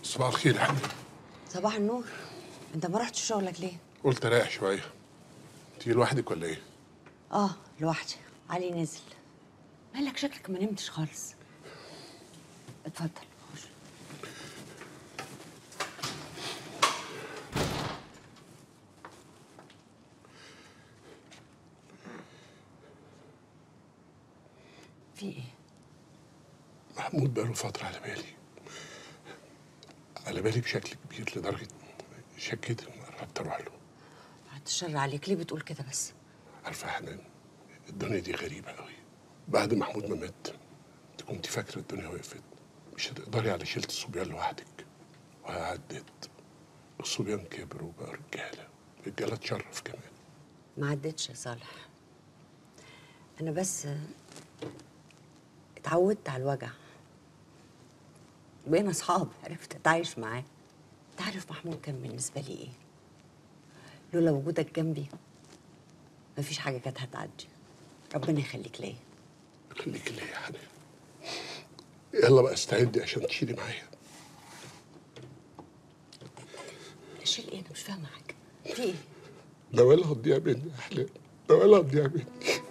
صباح الخير يا حبيبي صباح النور انت ما رحتش شغلك ليه قلت اريح شويه تيجي لوحدك ولا ايه اه لوحدي علي نزل مالك شكلك ما نمتش خالص اتفضل خش في ايه محمود بقاله فتره على بالي على بالي بشكل كبير لدرجه شكيت إني قربت اروح له بعد الشر عليك ليه بتقول كده بس عارفه يا حنان الدنيا دي غريبه قوي بعد محمود ما مات انت كنت فاكره الدنيا وقفت مش هتقدري على شيلة الصبيان لوحدك وعدت الصبيان كبروا وبقوا رجاله رجاله تشرف كمان ما عدتش يا صالح انا بس اتعودت على الوجع بقينا اصحاب عرفت اتعايش معاه انت عارف محمود كان بالنسبه لي ايه لولا وجودك جنبي مفيش حاجه كانت هتعدي ربنا يخليك ليا خليك ليا يا حنان يلا بقى استعدي عشان تشيلي معايا اشيل ايه انا مش فاهمه حاجه في ايه نوال هتضيع مني يا حنان نوال هتضيع مني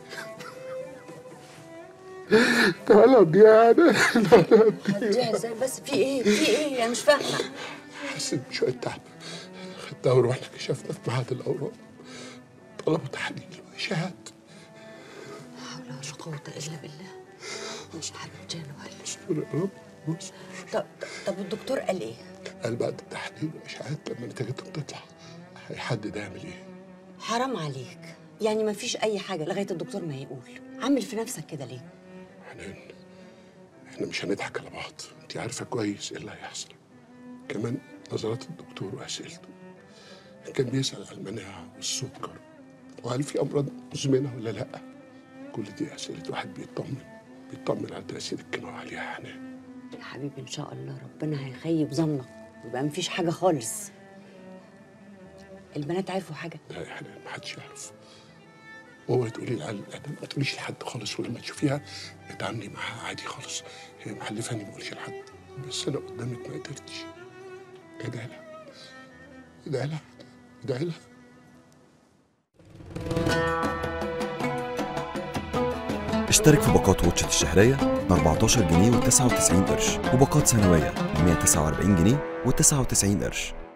نوال هتضيع يا حنان نوال هتضيع هتضيع ازاي بس في ايه في ايه انا مش فاهمه حسيت بشوية تعب خدتها ورحنا كشفنا في معهد الأورام طلبوا تحاليل وإشاعات لا حول ولا قوه الا بالله مش حبيبتي يا نوال استر يا رب استر. طب طب الدكتور قال ايه قال بعد التحاليل والإشاعات لما نتيجتهم تطلع هيحدد يعمل إيه حرام عليك يعني ما فيش اي حاجه لغايه الدكتور ما يقول عامل في نفسك كده ليه حنان إحنا مش هنضحك على بعض أنت عارفة كويس إيه اللي هيحصل كمان نظرات الدكتور وأسئلته كان بيسأل على المناعة والسكر وهل في أمراض مزمنة ولا لأ كل دي أسئلة واحد بيطمن بيطمن على تأثير الكيماوي عليها يا حنان يا حبيبي ان شاء الله ربنا هيخيب ظنك ويبقى مفيش حاجه خالص البنات عرفوا حاجه لا يا حنان محدش يعرف اوعي تقولي لعل الادب ما تقوليش لحد خالص ولما تشوفيها اتعاملي معاها عادي خالص هي محلفاني ما اقولش لحد بس انا قدامك ما قدرتش ادعي لها ادعي لها ادعي لها اشترك في باقات واتشت الشهرية ب 14 جنيه و99 قرش وباقات سنوية ب 149 جنيه و99 قرش